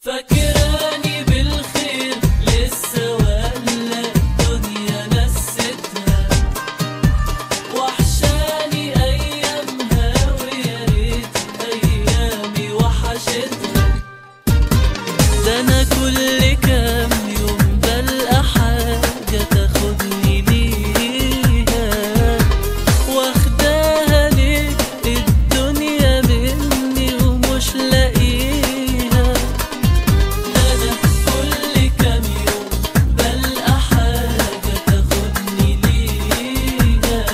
فاكراني بالخير لسه ولا الدنيا نستها وحشاني ايامها ويا ريت ايامي وحشتها ده انا كل كام يوم بلقى حاجه تاخدني ليها واخداها ليه الدنيا مني ومش لاقيها ده انا كل كام يوم بلقى حاجه تاخدني ليها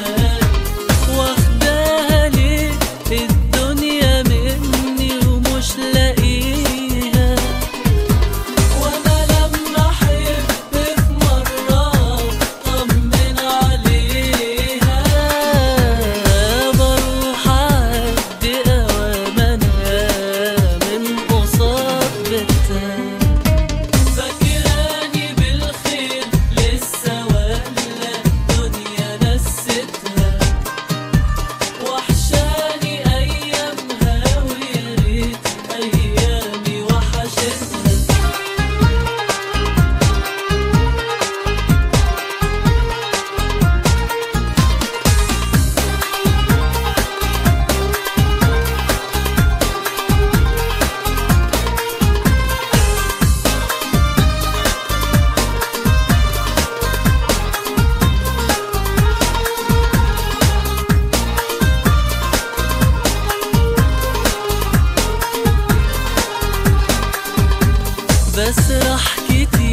واخداها ليه الدنيا مني ومش لاقيها وانا لما احب في مره اطمن عليها بروح اعدي اوام انا من قصاد بيتها فاكراني بالخير لسه ولا الدنيا نستها وحشاني ايامها ويا ريت ايامي وحشتها بسرح كتير